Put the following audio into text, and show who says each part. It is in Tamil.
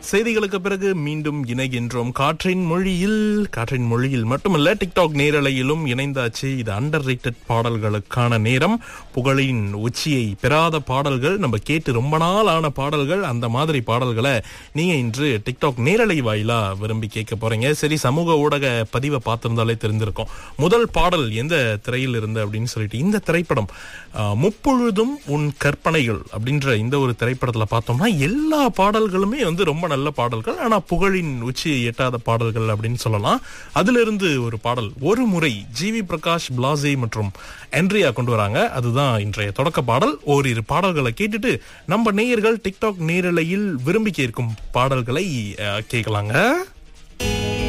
Speaker 1: செய்திகளுக்கு பிறகு மீண்டும் இணைகின்றோம் காற்றின் மொழியில் காற்றின் மொழியில் மட்டுமல்ல டிக்டாக் நேரலையிலும் இணைந்தாச்சு இது அண்டர் பாடல்களுக்கான நேரம் புகழின் உச்சியை பெறாத பாடல்கள் நம்ம கேட்டு ரொம்ப நாள் ஆன பாடல்கள் அந்த மாதிரி பாடல்களை நீங்க இன்று டிக்டாக் நேரலை வாயிலா விரும்பி கேட்க போறீங்க சரி சமூக ஊடக பதிவை பார்த்திருந்தாலே தெரிஞ்சிருக்கும் முதல் பாடல் எந்த திரையில் இருந்து அப்படின்னு சொல்லிட்டு இந்த திரைப்படம் ஆஹ், முப்பொழுதும் உன் கற்பனைகள் அப்படின்ற இந்த ஒரு திரைப்படத்துல பார்த்தோம்னா எல்லா பாடல்களுமே வந்து ரொம்ப நல்ல பாடல்கள் ஆனா புகழின் உச்சியை எட்டாத பாடல்கள் அப்படின்னு சொல்லலாம் அதுல இருந்து ஒரு பாடல் ஒரு முறை ஜிவி பிரகாஷ் பிளாசே மற்றும் என்ட்ரியா கொண்டு வராங்க அதுதான் இன்றைய தொடக்க பாடல் ஓரிரு பாடல்களை கேட்டுட்டு நம்ம நேயர்கள் டிக்டாக் நேரலையில் விரும்பி கேட்கும் பாடல்களை அஹ், கேட்கலாங்க